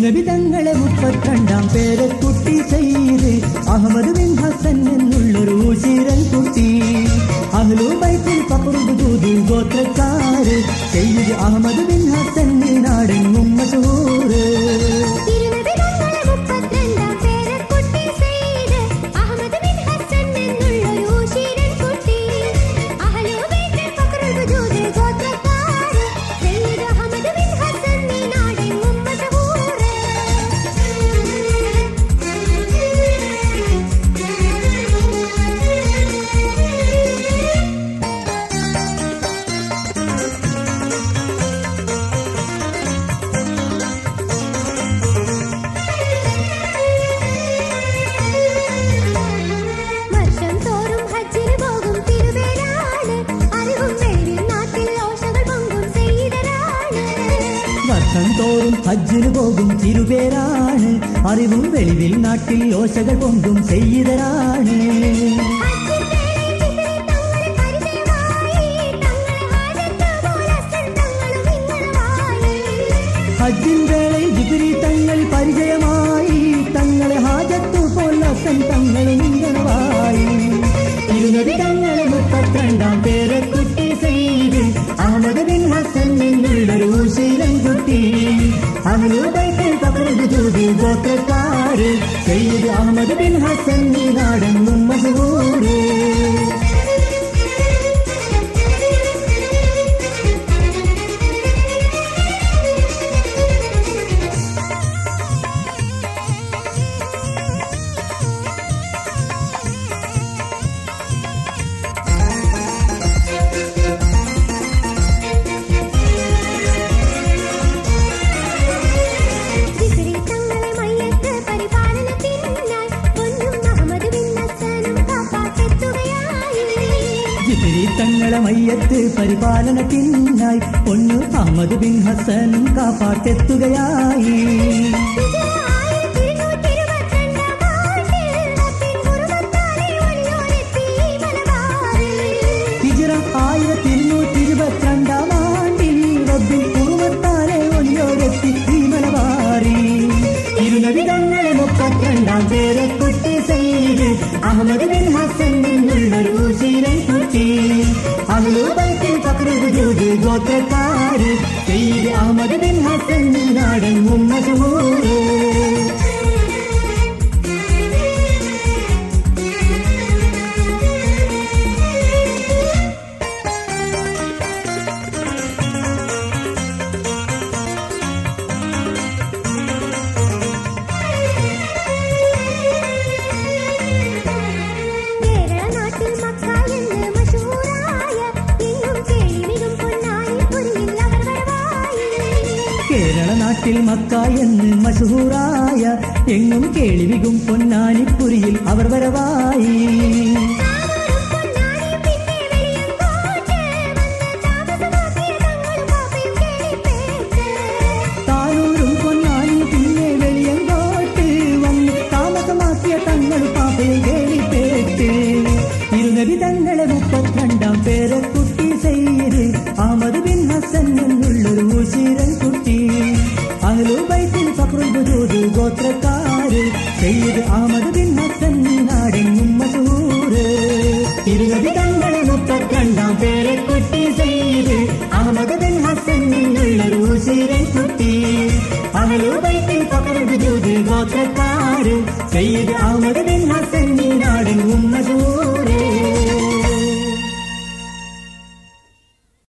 തിരുനബി തങ്ങളെ മുപ്പത്തിരണ്ടാം പേരെ കുട്ടി ചെയ്ത് അഹമ്മദ് ബിൻ ഹസൻ എന്നുള്ളൊരു ശീരൻ കുട്ടി അഹ്ലു ബൈത്തിൽ പപ്പുറുദൂത് ഗോത്രക്കാര് ചെയ്ത് അഹമ്മദ് ബിൻ ഹസൻ നാടെങ്ങും മഷൂറ് തിരുനബി തങ്ങളെ മുപ്പത്തിരണ്ടാം പേരക്കുട്ടി സെയ്ദ് അഹമ്മദ് ബിൻ ഹസൻ എന്നുള്ളൊരു ശീലൻ കുട്ടി അഹ്ലു ബൈത്തിൽ ഫഖറുൽ വജൂദ് ഗോത്രക്കാര് സെയ്ദ് അഹമ്മദ് ബിൻ ഹസൻ ഈ നാടെങ്ങും മശഹൂറ് വർഷം തോറും ഹജ്ജിന് പോകും തിരുവേരാണ് അറിവും വെളിവിൽ നാട്ടിൽ ഓശകൾ പൊങ്കും സെയ്തരാണ് വർഷം തോറും ഹജ്ജിന് പോകും തിരുപേരാണ് അറിവും വെളിവിൽ നാട്ടിൽ ഓശകൾ പൊങ്കും ചെയ്തരാണ് ഹജ്ജിൻ വേളയിൽ ജിബ്രീൽ തങ്ങളെ പരിചയമായി തങ്ങളെ ഹാജത്ത് പോലെ ഹജ്ജിൻ വേളയിൽ ജിബ്രി തങ്ങൾ പരിചയമായി തങ്ങളെ ഹാജത്തു പോലസൻ തങ്ങളും ഇങ്ങനവായി തിരുനബി തങ്ങളെ മുപ്പത്തിരണ്ടാം പേരെ കുട്ടി ചെയ്ത് അഹമ്മദ് ബിൻ ഹസൻ എന്നുള്ളൊരു ശീലൻ കുട്ടി അഹ്ലുബൈത്തിൽ പകർന്നു ഗോത്രക്കാര് ചെയ്ത് അഹമ്മദ് ബിൻ ഹസൻ ഈ നാടെങ്ങും മഷഹൂറ് ജിബ്രീൽ തങ്ങളെ മയ്യത്ത് പരിപാലനത്തിനായി പൊന്നും അഹമ്മദ് ബിൻ ഹസനും കാപ്പാട്ടെത്തുകയായി ജിബിരി തങ്ങളെ മയ്യത്ത് പരിപാലനത്തിനായി പൊന്നു അഹമ്മദ് ബിൻ ഹസനും കാപ്പാട്ടെത്തുകയായി ഹിജറ ആയിരത്തി ഇരുന്നൂറ്റി ഇരുപത്തിരണ്ടാം ആണ്ടിൽ റബ്ബിൽ കുറുമത്താലെ ഒലിയോരെത്തി ഈ മലബാറി ഇരുനബി തങ്ങളെ മുപ്പത്തിരണ്ടാം പേരെ കുട്ടി ചെയ്ത് അഹമ്മദ് ബിൻ ഹസൻ എന്നുള്ളൊരു ശീലൻ കുട്ടി അഹ്ലുബൈത്തിൽ പക്രുജൂത് ഗോത്രക്കാര് ചെയ്ത് അഹമ്മദ് ബിൻ ഹസൻ നാടെങ്ങും മഷഹൂറ് കേരള നാട്ടിൽ മക്ക എന്ന് മഷൂറായ എങ്ങും കേളിമികും പൊന്നായി പുരിയിൽ അവർ വരവായി കേരള നാട്ടിൽ മക്ക എന്ന് മഷഹൂറായ എങ്ങും കേളിവികും പൊന്നാനിപ്പുരിയിൽ അവർ വരവായി താനൂരും പൊന്നാനി പിന്നെ വെളിയങ്കോട്ട് വന്ന് താമസമാക്കിയ തങ്ങളും പാപ്പയും കേളിപ്പേറ്റ് താനൂരും പൊന്നാനി പിന്നെ വെളിയങ്കോട്ട് വന്ന് താമസമാക്കിയ തങ്ങൾ പാപ്പയിൽ കേളിപ്പേറ്റ് തിരുനബി തങ്ങളെ മുപ്പത്തിരണ്ടാം പേരെ കുട്ടി ചെയ്ത് അഹമ്മദ് ബിൻ ഹസൻ എന്നുള്ളൊരു ശീരൻ കുട്ടി അഹ്ലുബൈത്തിൽ ഫഖറുൽ ഗോത്രക്കാര് ചെയ്ത് അഹമ്മദ് ബിൻ ഹസൻ നാടെങ്ങും മസൂര് തിരുനബി തങ്ങളെ മുപ്പത്തിരണ്ടാം പേരെ കുട്ടി ചെയ്ത് അഹമ്മദ് ബിൻ ഹസൻ എന്നുള്ളൊരു ശീരൻ കുട്ടി അഹ്ലുബൈത്തിൽ ഫഖറുൽ ഗോത്രക്കാര് ചെയ്ത് അഹമ്മദ് ബിൻ ഹസൻ നാടെങ്ങും മസൂര്